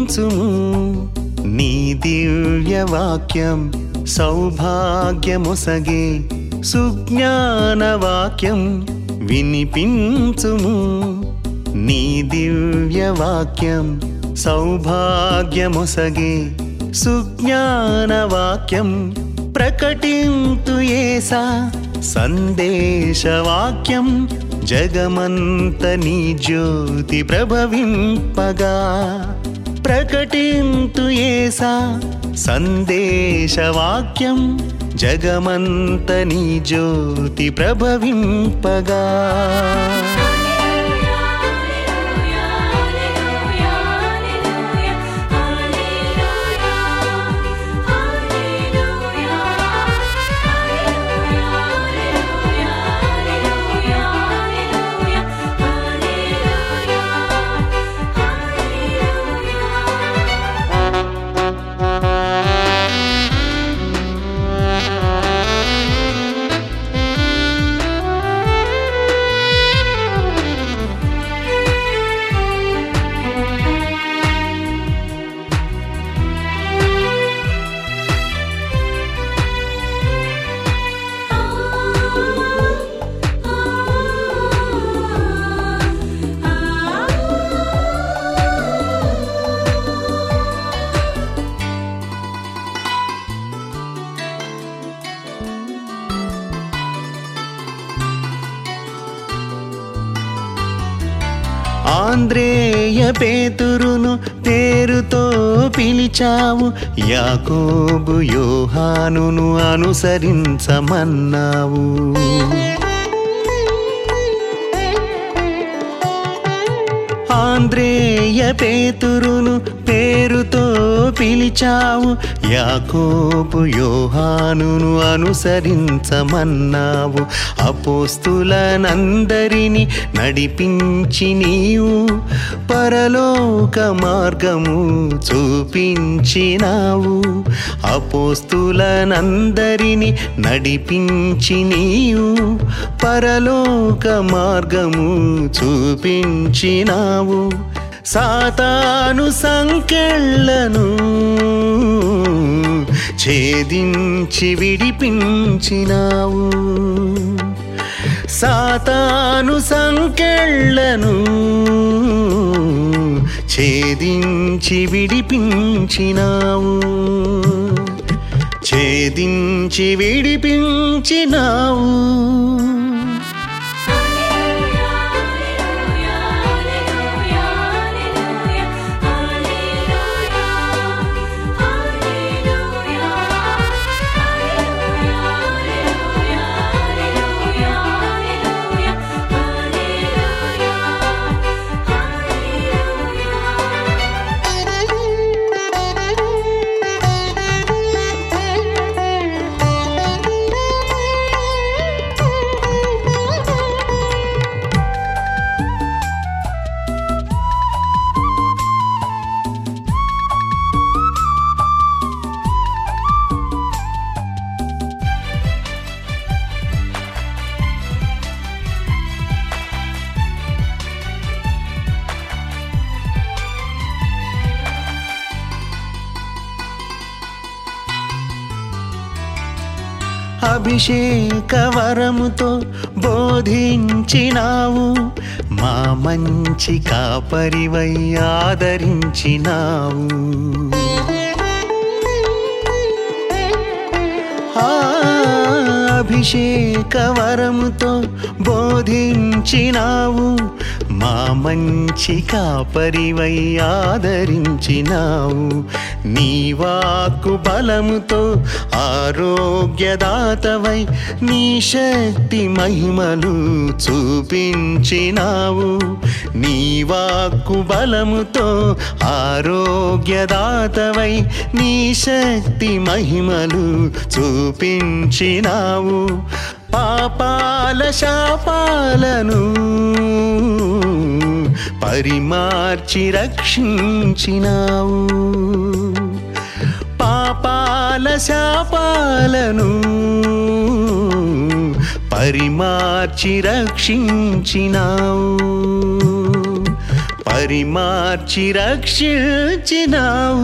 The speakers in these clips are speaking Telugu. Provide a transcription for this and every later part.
వినిపించుము నీ దివ్య వాక్యం సౌభాగ్యమొసగే సుజ్ఞాన వాక్యం వినిపించుము నీ దివ్య వాక్యం సౌభాగ్యమొసగే సుజ్ఞాన వాక్యం ప్రకటింతు ఏసా సందేశవాక్యం జగమంత నీ జ్యోతి ప్రభవింపగా ప్రకటింతు ఏసా సందేశవాక్యం జగమంత నీ జ్యోతి ప్రభవింపగా ఆంద్రేయ పేతురును పేరుతో పిలిచావు యాకోబు యోహానును అనుసరించమన్నావు ఆంద్రేయ పేతురును పేరుతో పిలిచావు యాకోబు యోహానును అనుసరించమన్నావు అపోస్తులనందరిని నడిపించి నీవు పరలోక మార్గము చూపించినావు అపోస్తులనందరిని నడిపించి నీవు పరలోక మార్గము చూపించినావు సాతాను సంకెళ్ళను ఛేదించి విడిపించినావు సాతాను సంకెళ్ళను ఛేదించి విడిపించినావు ఛేదించి విడిపించినావు అభిషేక వరముతో బోధించినావు మా మంచి కాపరివై ఆదరించినావు ఆ అభిషేక వరముతో బోధించినావు మా మంచి కాపరివై ఆదరించినావు నీ వాక్కు బలముతో ఆరోగ్యదాతవై నీ శక్తి మహిమలు చూపించినావు నీ వాక్కు బలముతో ఆరోగ్యదాతవై నీ శక్తి మహిమలు చూపించినావు పాపాల శాపాలను పరిమార్చి రక్షించినావు పాపాల శాపాలను పరిమార్చి రక్షించినావు పరిమార్చి రక్షించినావు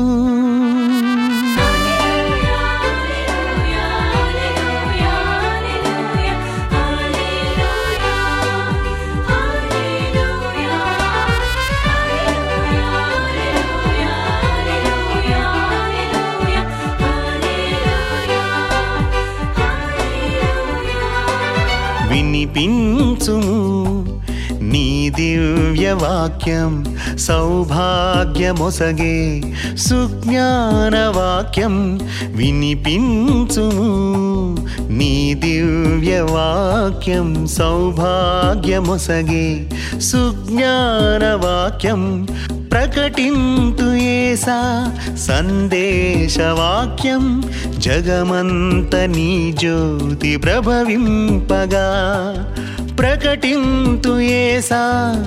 వినిపించుము నీ దివ్య వాక్యం సౌభాగ్యమొసగే సుజ్ఞాన వాక్యం వినిపించుము నీ దివ్య వాక్యం సౌభాగ్యమొసగే సుజ్ఞాన వాక్యం ప్రకటింతు ఏసా సందేశవాక్యం జగమంత నీ జ్యోతి ప్రభవింపగా ప్రకటింతు ఏసా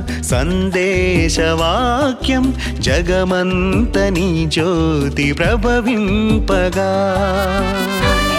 సందేశవాక్యం జగమంత నీ జ్యోతి ప్రభవింపగా